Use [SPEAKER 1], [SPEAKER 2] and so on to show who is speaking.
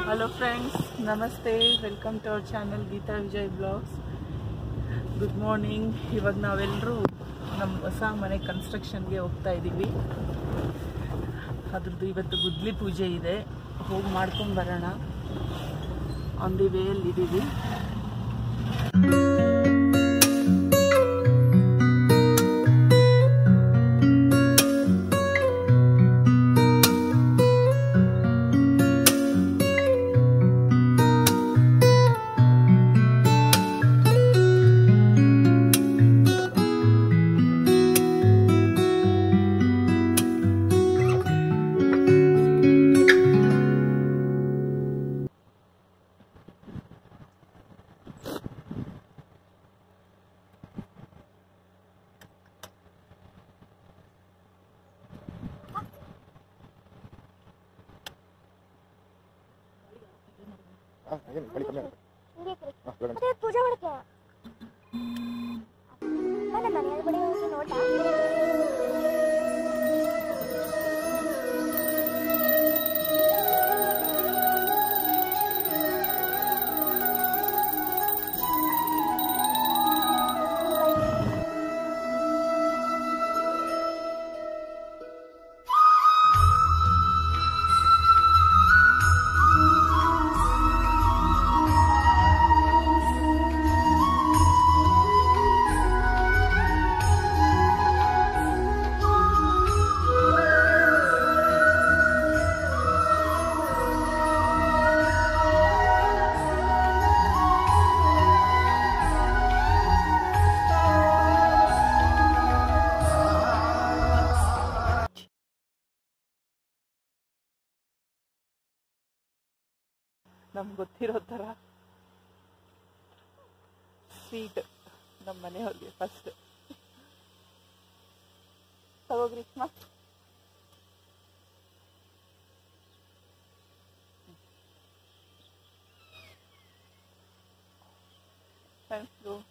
[SPEAKER 1] hello friends ನಮಸ್ತೆ welcome to our channel Geetha Vijay blogs good morning ಇವಾಗ ನಾವೆಲ್ಲರೂ ನಮ್ಮ ಹೊಸ ಮನೆ ಕನ್ಸ್ಟ್ರಕ್ಷನ್ಗೆ ಹೋಗ್ತಾ ಇದ್ದೀವಿ ಅದ್ರದ್ದು ಇವತ್ತು ಗುದ್ಲಿ ಪೂಜೆ ಇದೆ ಹೋಗಿ ಮಾಡ್ಕೊಂಡು ಬರೋಣ ಆನ್ ದಿ ವೇಯಲ್ಲಿದ್ದೀವಿ
[SPEAKER 2] ಏನು ಗಾಳಿ ಕಮ್ಮಿ ಆಗುತ್ತೆ ಹಾಂ ಬೇಡ
[SPEAKER 3] ಮತ್ತೆ ಪೂಜೆ ಮಾಡಕ್ಕೆ ನನ್ನ ಮನೆಯ ಬಳಿ ಹೋಗಿ ನೋಟ
[SPEAKER 1] ನಮ್ಗೆ ಗೊತ್ತಿರೋ ಥರ ಸ್ವೀಟ್ ನಮ್ಮ ಮನೆಯವ್ರಿಗೆ ಫಸ್ಟ್ ತಗೋಗ್ರಿ ಮತ್ತೆ ಥ್ಯಾಂಕ್ಸ್